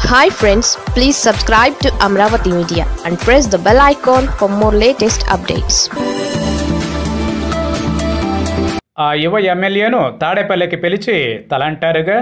hi friends please subscribe to Amaravati media and press the bell icon for more latest updates ఆ యువ ఎమ్మెల్యేను తాడేపల్లికి పిలిచి తలంటారుగా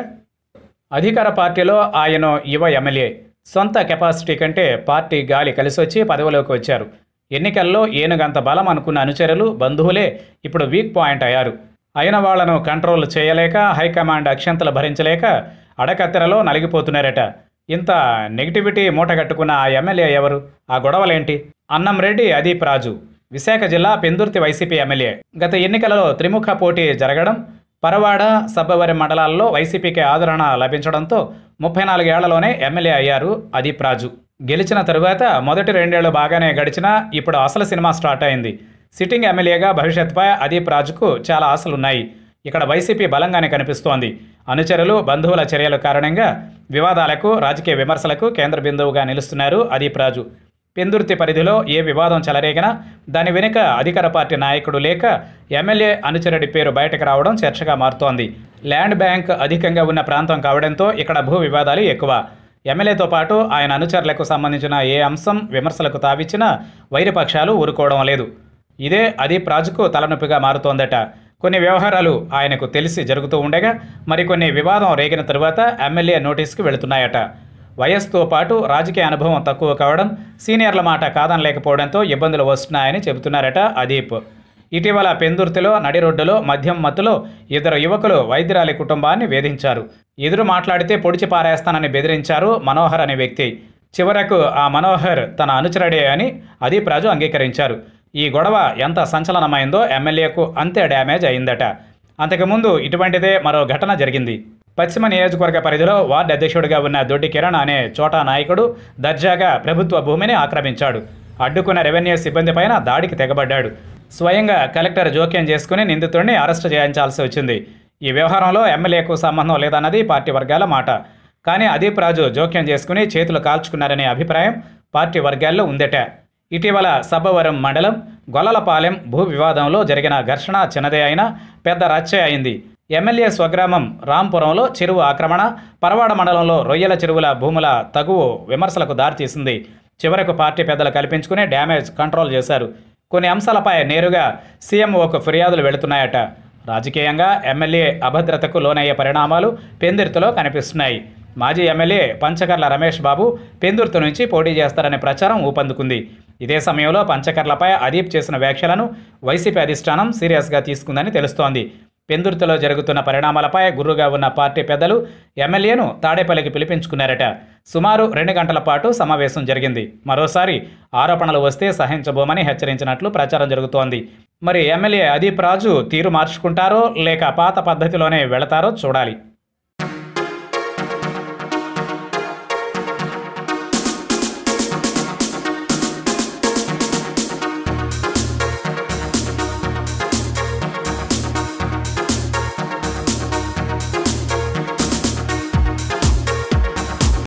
అధికార పార్టీలో ఆయన యువ ఎమ్మెల్యే సొంత కెపాసిటీ కంటే పార్టీ గాలి కలిసొచ్చి పదవిలోకి వచ్చారు ఎన్నికల్లో ఏనుగంత బలం అనుకున్న అనుచరులు బంధువులే ఇప్పుడు వీక్ పాయింట్ అయ్యారు అయిన వాళ్లను కంట్రోల్ చేయలేక హైకమాండ్ అక్షంతలు భరించలేక అడకత్తెరలో నలిగిపోతున్నారట ఇంత నెగిటివిటీ మూటగట్టుకున్న ఆ ఎమ్మెల్యే ఎవరు ఆ గొడవలేంటి అన్నం రెడ్డి అదీప్ రాజు విశాఖ జిల్లా పెందుర్తి వైసీపీ ఎమ్మెల్యే గత ఎన్నికలలో త్రిముఖ పోటీ జరగడం పరవాడ సబ్బవరి మండలాల్లో వైసీపీకి ఆదరణ లభించడంతో ముప్పై నాలుగేళ్లలోనే ఎమ్మెల్యే అయ్యారు అదీప్ రాజు గెలిచిన తరువాత మొదటి రెండేళ్లు బాగానే గడిచినా ఇప్పుడు అసలు సినిమా స్టార్ట్ అయింది సిట్టింగ్ ఎమ్మెల్యేగా భవిష్యత్తుపై అదీప్ రాజుకు చాలా ఆశలున్నాయి ఇక్కడ వైసీపీ బలంగానే కనిపిస్తోంది అనుచరులు బంధువుల చర్యల కారణంగా వివాదాలకు రాజకీయ విమర్శలకు కేంద్ర బిందువుగా నిలుస్తున్నారు అదీప్ రాజు పెందుర్తి పరిధిలో ఏ వివాదం చెలరేగినా దాని వెనుక అధికార పార్టీ నాయకుడు లేక ఎమ్మెల్యే అనుచరుడి పేరు బయటకు రావడం చర్చగా మారుతోంది ల్యాండ్ బ్యాంక్ అధికంగా ఉన్న ప్రాంతం కావడంతో ఇక్కడ భూ వివాదాలు ఎక్కువ ఎమ్మెల్యేతో పాటు ఆయన అనుచరులకు సంబంధించిన ఏ అంశం విమర్శలకు తావిచ్చినా వైరపక్షాలు ఊరుకోవడం లేదు ఇదే అదీప్ రాజుకు తలనొప్పిగా మారుతోందట కొన్ని వ్యవహారాలు ఆయనకు తెలిసి జరుగుతూ ఉండగా మరికొన్ని వివాదం రేగిన తరువాత ఎమ్మెల్యే నోటీస్కి వెళుతున్నాయట వయస్సుతో పాటు రాజకీయ అనుభవం తక్కువ కావడం సీనియర్ల మాట కాదనలేకపోవడంతో ఇబ్బందులు వస్తున్నాయని చెబుతున్నారట అదీప్ ఇటీవల పెందుర్తిలో నడి రోడ్డులో మద్యం మత్తులో ఇద్దరు యువకులు వైద్యురాలి కుటుంబాన్ని వేధించారు ఎదురు మాట్లాడితే పొడిచి పారేస్తానని బెదిరించారు మనోహర్ అనే వ్యక్తి చివరకు ఆ మనోహర్ తన అనుచరుడే అని అదీప్ రాజు అంగీకరించారు ఈ గొడవ ఎంత సంచలనమైందో ఎమ్మెల్యేకు అంతే డ్యామేజ్ అయిందట అంతకుముందు ఇటువంటిదే మరో ఘటన జరిగింది పశ్చిమ నియోజకవర్గ పరిధిలో వార్డు అధ్యక్షుడిగా ఉన్న దొడ్డి కిరణ్ అనే చోటా నాయకుడు దర్జాగా ప్రభుత్వ భూమిని ఆక్రమించాడు అడ్డుకున్న రెవెన్యూ సిబ్బందిపైన దాడికి తెగబడ్డాడు స్వయంగా కలెక్టర్ జోక్యం చేసుకుని నిందితుడిని అరెస్టు చేయించాల్సి వచ్చింది ఈ వ్యవహారంలో ఎమ్మెల్యేకు సంబంధం లేదన్నది పార్టీ వర్గాల మాట కానీ అదీప్ రాజు జోక్యం చేసుకుని చేతులు కాల్చుకున్నారనే అభిప్రాయం పార్టీ వర్గాల్లో ఉందట ఇటీవల సబ్బవరం మండలం గొల్లలపాలెం భూ వివాదంలో జరిగిన ఘర్షణ చిన్నదే అయినా పెద్ద రచ్చే అయింది ఎమ్మెల్యే స్వగ్రామం రాంపురంలో చెరువు ఆక్రమణ పరవాడ మండలంలో రొయ్యల చెరువుల భూముల తగువు విమర్శలకు దారితీసింది చివరకు పార్టీ పెద్దలు కల్పించుకుని డ్యామేజ్ కంట్రోల్ చేశారు కొన్ని అంశాలపై నేరుగా సీఎంఓకు ఫిర్యాదులు వెళుతున్నాయట రాజకీయంగా ఎమ్మెల్యే అభద్రతకు లోనయ్యే పరిణామాలు పెందిర్తిలో కనిపిస్తున్నాయి మాజీ ఎమ్మెల్యే పంచకర్ల రమేష్ బాబు పెందుర్తి నుంచి పోటీ చేస్తారనే ప్రచారం ఊపందుకుంది ఇదే సమయంలో పంచకర్లపై అదీప్ చేసిన వ్యాఖ్యలను వైసీపీ అధిష్టానం సీరియస్గా తీసుకుందని తెలుస్తోంది పెందుర్తిలో జరుగుతున్న పరిణామాలపై గుర్రుగా ఉన్న పార్టీ పెద్దలు ఎమ్మెల్యేను తాడేపల్లికి పిలిపించుకున్నారట సుమారు రెండు గంటల పాటు సమావేశం జరిగింది మరోసారి ఆరోపణలు వస్తే సహించబోమని హెచ్చరించినట్లు ప్రచారం జరుగుతోంది మరి ఎమ్మెల్యే అదీప్ రాజు తీరు మార్చుకుంటారో లేక పాత పద్ధతిలోనే వెళతారో చూడాలి